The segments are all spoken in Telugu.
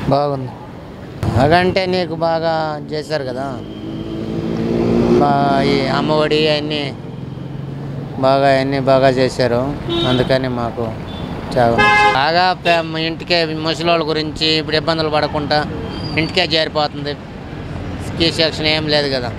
బాగుంది బాగంటే నీకు బాగా చేశారు కదా బా ఈ అమ్మఒడి అన్నీ బాగా అన్నీ బాగా చేశారు అందుకని మాకు చాలా బాగా పే- మా ఇంటికే ముసలోళ్ళ గురించి ఇప్పుడు ఇబ్బందులు పడకుండా ఇంటికే చేరిపోతుంది స్కీ సెక్షన్ ఏం లేదు కదా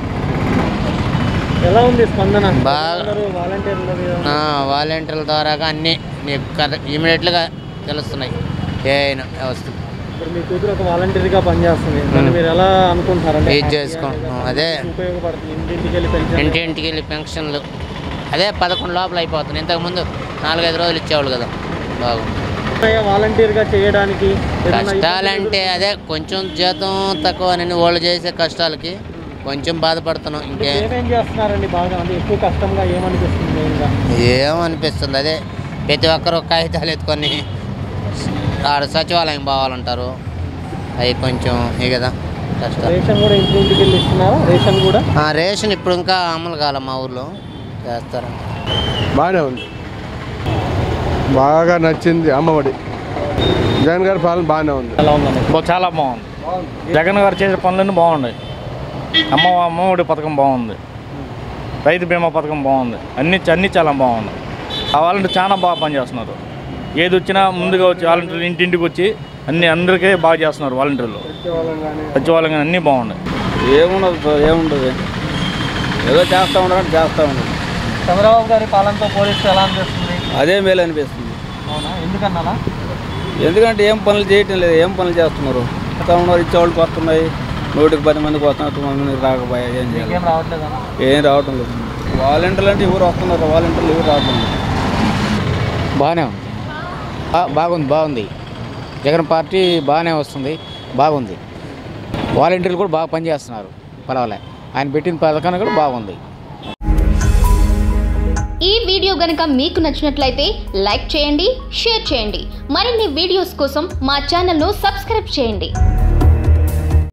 ఎలా ఉంది స్పందన బాగా- అందరూ వాలంటీర్ల మీద ఆ, వాలంటీర్ల ద్వారాగా అన్నీ నీకు ఇమీడియట్గా తెలుస్తున్నాయి ఏ అయినా వ్యవస్థ ఇప్పుడు మీ కూతురు ఒక వాలంటీర్గా పనిచేస్తుంది దాన్ని మీరు ఎలా అనుకుంటున్నారంటే ఇది చేసుకుంటున్నాం అదే ఉపయోగపడుతుంది ఇంటింటికి వెళ్ళి పెన్షన్ ఇంటింటికి వెళ్ళి పెన్షన్లు అదే పదకొండు లోపల అయిపోతుంది ఇంతకుముందు నాలుగైదు రోజులు ఇచ్చేవాళ్ళు కదా బాగుంది వాలంటీర్గా చేయడానికి ఏదైనా కష్టాలంటే అదే కొంచెం జీతం తక్కువ అని వాళ్ళు చేసే కష్టాలకి కొంచెం బాధపడుతున్నాం ఇంకే ఏమేం చేస్తున్నారండి బాగా అంటే ఎక్కువ కష్టంగా ఏమనిపిస్తుంది మెయిన్గా ఏమనిపిస్తుంది అదే ప్రతి ఒక్కరు కాగితాలు ఎత్తుకొని ఆడ సచివాలయం పోవాలంటారు అవి కొంచెం ఇవి కదా కష్టం రేషన్ కూడా ఇంటింటికి వెళ్ళి ఇస్తున్నారా రేషన్ కూడా ఆ రేషన్ ఇప్పుడు ఇంకా అమలు కాల మా ఊర్లో చేస్తారు బాగానే ఉంది బాగా నచ్చింది అమ్మఒడి జగన్ గారి పాలన బాగానే ఉంది ఎలా ఉందండి బా- చాలా బాగుంది జగన్ గారు చేసే పనులన్నీ బాగున్నాయి అమ్మ అమ్మఒడి పథకం బాగుంది రైతు బీమా పథకం బాగుంది అన్ని అన్ని చాలా బాగుంది ఆ వాలంటీర్ చాలా బాగా పనిచేస్తున్నారు ఏది వచ్చినా ముందుగా వచ్చి వాలంటీర్లు ఇంటింటికి వచ్చి అన్ని అందరికీ బాగా చేస్తున్నారు వాలంటీర్లు సచివాలయం కానీ అన్నీ బాగున్నాయి ఏముండదు బ్రో, ఏముండదు ఏదో చేస్తూ ఉండడం చేస్తూ ఉండదు చంద్రబాబు గారి పాలనతో పోలిస్తే ఎలా అనిపిస్తుంది అదే మేలు అనిపిస్తుంది అవునా ఎందుకన్నా ఎందుకంటే ఏం పనులు చేయటం లేదు ఏం పనులు చేస్తున్నారు చేస్తూ ఉన్నారు ఇచ్చేవాళ్ళకి వస్తున్నాయి నూటికి పది మందికి వస్తున్నారు తొమ్మిది మందికి రాకపోయా ఏం చేయాలి ఏం రావట్లేదన్నా ఏం రావటం లేదు వాలంటీర్లు అంటే ఎవరు వస్తున్నారు వాలంటీర్లు ఎవరు రావటం లేదు బాగానే ఉంది బా- బాగుంది బాగుంది జగన్ పార్టీ బాగానే వస్తుంది బాగుంది వాలంటీర్లు కూడా బాగా పనిచేస్తున్నారు పర్వాలే ఆయన పెట్టిన పథకాన్ని కూడా బాగుంది ఈ వీడియో గనుక మీకు నచ్చినట్లయితే లైక్ చేయండి షేర్ చేయండి మరిన్ని వీడియోస్ కోసం మా ఛానల్ను సబ్స్క్రైబ్ చేయండి